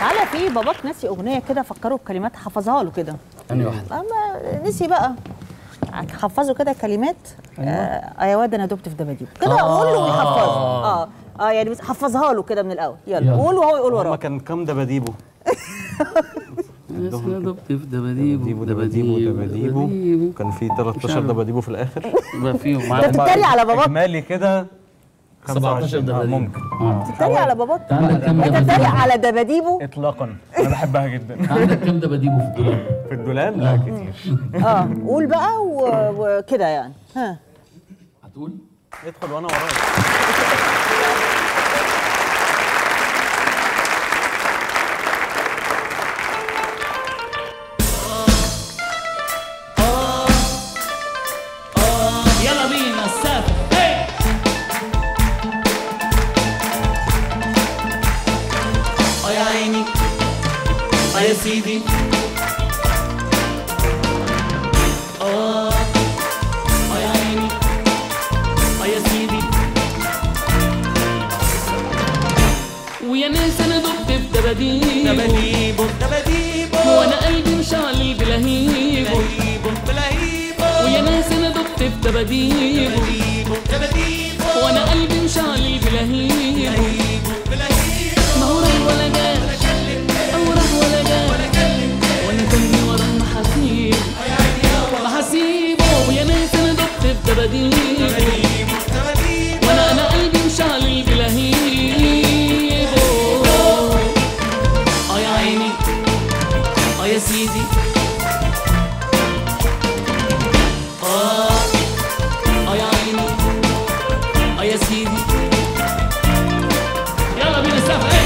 تعالى في باباك ناسي اغنيه كده فكروا بكلمات حفظها له كده انهي واحده اما نسي بقى حفظوا كده كلمات آه يا واد انا دبت في دباديب كده قول له ويحفظها اه اه يعني بس حفظها له كده من الاول يلا يلا. قول وهو يقول هما وراه كان كام دباديبه انا ضبط في دباديبو دباديبو دباديبو دباديبو كان في 13 عارف. دباديبو في الاخر يبقى فيهم انت معاك بتتريق على باباك اجمالي كده 17 25 آه، دباديبو ممكن اه بتتريق على باباك انت عندك كام انت بتتريق دباديبو على دباديبو اطلاقا انا بحبها جدا عندك كام دباديبو في الدولاب في الدولاب لا كتير اه قول بقى و- وكده يعني ها هتقول ادخل وانا وراك يلا بينا نسافر هي اه يا عيني اه يا سيدي اه اه يا عيني اه يا سيدي ويا ناس انا دبت في دباديبو دباديبو دباديبو وانا قلبي مشعل بلهيبو دباديبو بلاهيبو ويا ناس انا دبت في دباديبو دباديبو دباديبو وانا قلبي مشعل بلهيبو دباديبو بلاهيبو ما هو راح ولا جاء او راح ولا جاء وانا تاني ورا المحاسيب محاسيبه ويا ناس انا دبت في دباديبو دباديبو دباديبو وانا انا قلبي مشعل بلهيبه اه يا عيني اه يا سيدي اه اه يا عيني اه يا سيدي يلا بينا نسافر ايه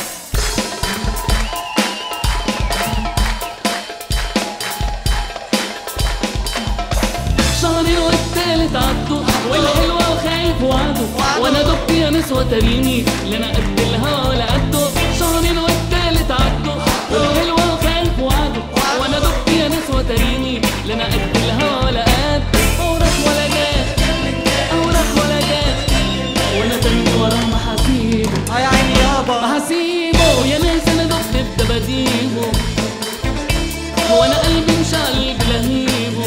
شهرين والتالت عدوا والحلوة وخايف وعدوا وانا دبت يا نسوة تريني لا انا قد الهوا ولا قده شهرين والتالت عدوا والحلوة وخايف وعدوا وانا دبت يا نسوة تريني لا انا قد الهوا ولا قد اوراق ولا جات اوراق ولا جات وانا تاني ورا محاسيبه اه يا عيني يابا محاسيبه يا ناس انا دبت في دباديبه وانا قلبي مشعل بلهيبه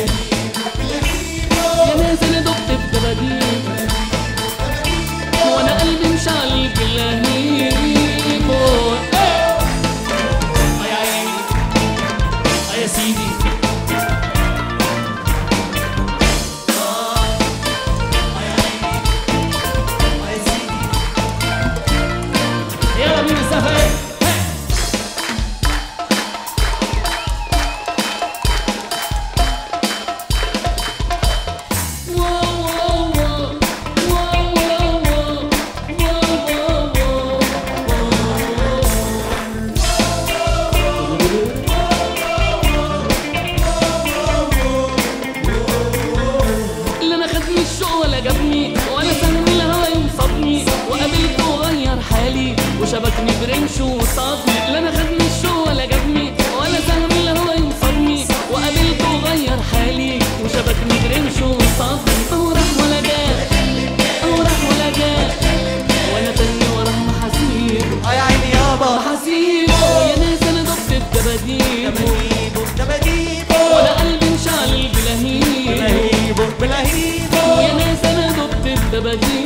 يا ناس انا دبت في دباديبه وانا قلبي مشعل بلهيبه اه يا عيني اه يا سيدي اه يا سيدي يلا بينا نسافر اللي انا خدني الشوق ولا جابني ولا سهم الهوا ينصبني وقابلته وغير حالي وشبكني برمش وصابني اللي انا خدني الشوق ولا جابني ولا سهم الهوا ينصبني وقابلته وغير حالي وشبكني برمش وصابني اهو راح ولا جاء اهو راح ولا جاء وانا تاني ورا محاسيبه اه يا عيني يابا محاسيبه يا ناس انا دبت في دباديبه دباديبو دباديبو وانا قلبي مشعل بلهيبه بلاهيبو بلاهيبو يا ناس انا دبت في دباديبه